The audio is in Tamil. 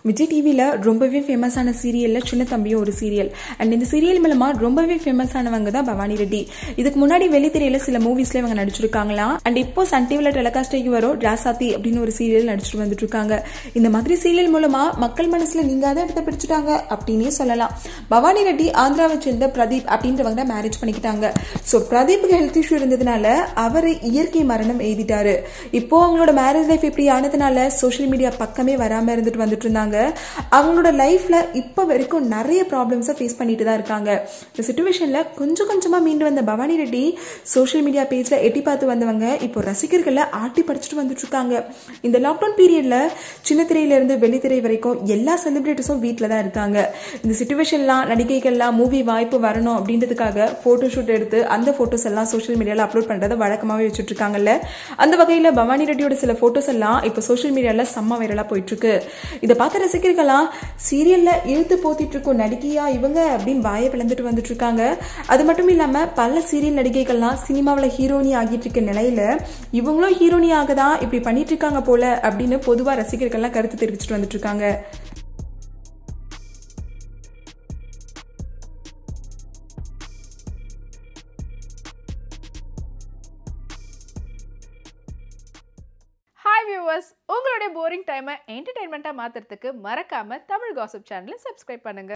விஜய் டிவியில் ரொம்பவே ஃபேமஸான சீரியலில் சின்ன தம்பியும் ஒரு சீரியல் அண்ட் இந்த சீரியல் மூலமாக ரொம்பவே ஃபேமஸ் ஆனவங்க தான் பவானி ரெட்டி இதுக்கு முன்னாடி வெளித்திரையில் சில மூவிஸ்ல இவங்க நடிச்சிருக்காங்களாம் அண்ட் இப்போ சன் டிவியில் டெலிகாஸ்ட் ஆகி வரும் ராசாத்தி அப்படின்னு ஒரு சீரியல் நடிச்சிட்டு வந்துட்டு இருக்காங்க இந்த மாதிரி சீரியல் மூலமா மக்கள் மனசுல நீங்காத இடத்த பிடிச்சிட்டாங்க அப்படின்னே சொல்லலாம் பவானி ரெட்டி ஆந்திராவை சேர்ந்த பிரதீப் அப்படின்றவங்க மேரேஜ் பண்ணிக்கிட்டாங்க ஸோ பிரதீப்புக்கு ஹெல்த் இஷ்யூ இருந்ததுனால அவர் இயற்கை மரணம் எழுதிட்டாரு இப்போ அவங்களோட மேரேஜ் லைஃப் இப்படி ஆனதுனால சோஷியல் மீடியா பக்கமே வராம இருந்துட்டு வந்துட்டு இருந்தாங்க அவங்களோட லைஃப்ல இப்போ வரைக்கும் நிறைய ப்ராப்ளம்ஸை ஃபேஸ் பண்ணிட்டு தான் இருக்காங்க இந்த சுச்சுவேஷன்ல கொஞ்சம் கொஞ்சமா மீண்டு வந்த பவானி ரெட்டி சோஷியல் மீடியா பேஜ்ல எட்டி பார்த்து வந்தவங்க இப்போ ரசிகர்களை ஆட்டி படிச்சுட்டு வந்துட்டு இருக்காங்க இந்த லாக்டவுன் பீரியட்ல சின்ன திரையில இருந்து வெள்ளித்திரை வரைக்கும் எல்லா செலிபிரிட்டிஸும் வீட்டில் தான் இருக்காங்க இந்த சுச்சுவேஷன்லாம் நடிகைகள்லாம் மூவி வாய்ப்பு வரணும் அப்படின்றதுக்காக போட்டோ ஷூட் எடுத்து அந்த போட்டோஸ் எல்லாம் சோஷியல் மீடியாவில் அப்லோட் பண்றதை வழக்கமாகவே வச்சுட்டு இருக்காங்கல்ல அந்த வகையில் பவானி ரெட்டியோட சில போட்டோஸ் எல்லாம் இப்போ சோஷியல் மீடியாவில் செம்ம வைரலாக போயிட்டு இருக்கு இதை பார்த்த ரசிகர்களாம் சீரியல்ல இழுத்து போத்திட்டு இருக்கும் நடிகையா இவங்க அப்படின்னு வாயை பிளந்துட்டு வந்துட்டு இருக்காங்க அது மட்டும் இல்லாம பல சீரியல் நடிகைகள்லாம் சினிமாவில் ஹீரோனி ஆகிட்டு இருக்க நிலையில இவங்களும் ஹீரோனி ஆகதான் இப்படி பண்ணிட்டு இருக்காங்க போல அப்படின்னு பொதுவா ரசிகர்கள்லாம் கருத்து தெரிவிச்சுட்டு வந்துட்டு இருக்காங்க ஹாய் வியூவர்ஸ் உங்களுடைய போரிங் டைமை என்டர்டைன்மெண்ட்டாக மாற்றுறதுக்கு மறக்காமல் தமிழ் காசிப் சேனலை சப்ஸ்கிரைப் பண்ணுங்கள்